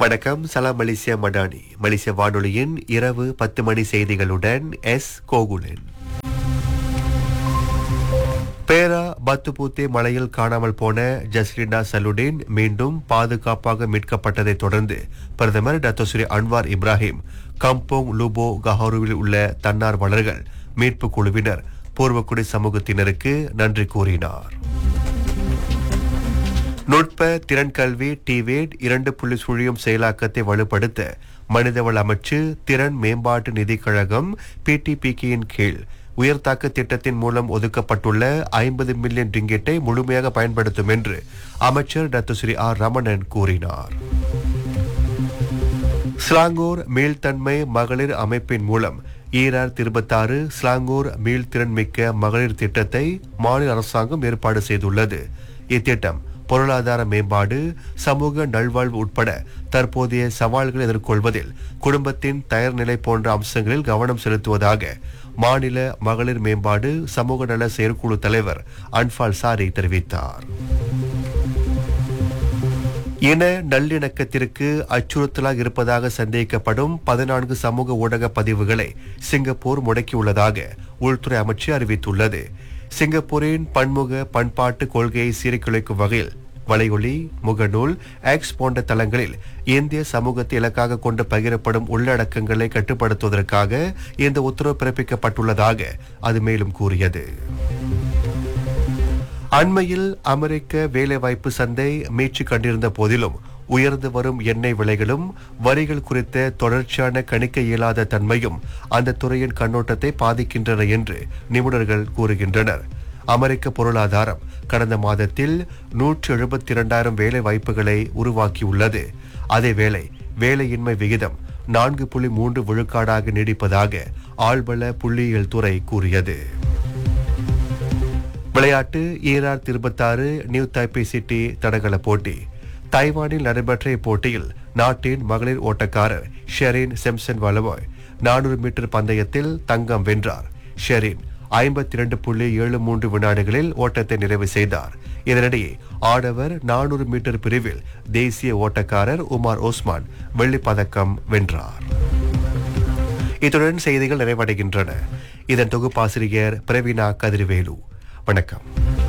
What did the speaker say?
வணக்கம் சலாம் மலேசியா மடானி மலேசிய வானொலியின் இரவு பத்து மணி செய்திகளுடன் எஸ் கோகுலன் பேரா பத்துபூத்தே மலையில் காணாமல் போன ஜஸ்லினா சலுடின் மீண்டும் பாதுகாப்பாக மீட்கப்பட்டதைத் தொடர்ந்து பிரதமர் Datuk Seri Anwar Ibrahim Kampung Lubok கஹாருவில் உள்ள தன்னார்வலர்கள் மீட்பு குழுவினர் பூர்வக்குடி சமூகத்தினருக்கு நன்றி கூறினார் நுட்ப திறன் கல்வி டிவேட் இரண்டு புள்ளி சுழியும் செயலாக்கத்தை வலுப்படுத்த மனிதவள அமைச்சு திறன் மேம்பாட்டு நிதிக் கழகம் பிடிபிகியின் கீழ் உயர்தாக்க திட்டத்தின் மூலம் ஒதுக்கப்பட்டுள்ள ஐம்பது மில்லியன் ரிங்கெட்டை முழுமையாக பயன்படுத்தும் என்று அமைச்சர் டாக்டர் ஸ்ரீ ஆர் ரமணன் கூறினார் ஸ்லாங்கூர் மீள்தன்மை மகளிர் அமைப்பின் மூலம் ஈரார் இருபத்தாறு ஸ்லாங்கூர் மீள்திறன் மிக்க மகளிர் திட்டத்தை மாநில அரசாங்கம் ஏற்பாடு செய்துள்ளது இத்திட்டம் பொருளாதார மேம்பாடு சமூக நல்வாழ்வு உட்பட தற்போதைய சவால்களை எதிர்கொள்வதில் குடும்பத்தின் தயார்நிலை போன்ற அம்சங்களில் கவனம் செலுத்துவதாக மாநில மகளிர் மேம்பாடு சமூக நல செயற்குழு தலைவர் அன்பால் சாரி தெரிவித்தார் இன நல்லிணக்கத்திற்கு அச்சுறுத்தலாக இருப்பதாக சந்தேகிக்கப்படும் பதினான்கு சமூக ஊடக பதிவுகளை சிங்கப்பூர் முடக்கியுள்ளதாக உள்துறை அமைச்சு அறிவித்துள்ளது சிங்கப்பூரின் பன்முக பண்பாட்டு கொள்கையை சீர்குலைக்கும் வகையில் வலையொலி முகநூல் எக்ஸ் போன்ற தளங்களில் இந்திய சமூகத்தை இலக்காக கொண்டு பகிரப்படும் உள்ளடக்கங்களை கட்டுப்படுத்துவதற்காக இந்த உத்தரவு பிறப்பிக்கப்பட்டுள்ளதாக அது மேலும் கூறியது அண்மையில் அமெரிக்க வேலைவாய்ப்பு சந்தை மீட்சி கண்டிருந்த போதிலும் உயர்ந்து வரும் எண்ணெய் விலைகளும் வரிகள் குறித்த தொடர்ச்சியான கணிக்க இயலாத தன்மையும் அந்த துறையின் கண்ணோட்டத்தை பாதிக்கின்றன என்று நிபுணர்கள் கூறுகின்றனர் அமெரிக்க பொருளாதாரம் கடந்த மாதத்தில் நூற்று எழுபத்தி இரண்டாயிரம் வேலை வாய்ப்புகளை உருவாக்கியுள்ளது அதேவேளை வேலையின்மை விகிதம் நான்கு புள்ளி மூன்று விழுக்காடாக நீடிப்பதாக ஆழ்வள புள்ளியியல் துறை கூறியது விளையாட்டு ஈரார் இருபத்தாறு நியூ தைப்பே சிட்டி தடகள போட்டி தைவானில் நடைபெற்ற இப்போட்டியில் நாட்டின் மகளிர் ஓட்டக்காரர் ஷெரின் செம்சன் வலவாய் நானூறு மீட்டர் பந்தயத்தில் தங்கம் வென்றார் ஷெரின் ஐம்பத்தி இரண்டு புள்ளி ஏழு மூன்று வினாடிகளில் ஓட்டத்தை நிறைவு செய்தார் இதனிடையே ஆடவர் நானூறு மீட்டர் பிரிவில் தேசிய ஓட்டக்காரர் உமார் ஓஸ்மான் வெள்ளிப் பதக்கம் வென்றார் இத்துடன் செய்திகள் நிறைவடைகின்றன இதன் தொகுப்பாசிரியர் பிரவீனா கதிர்வேலு வணக்கம்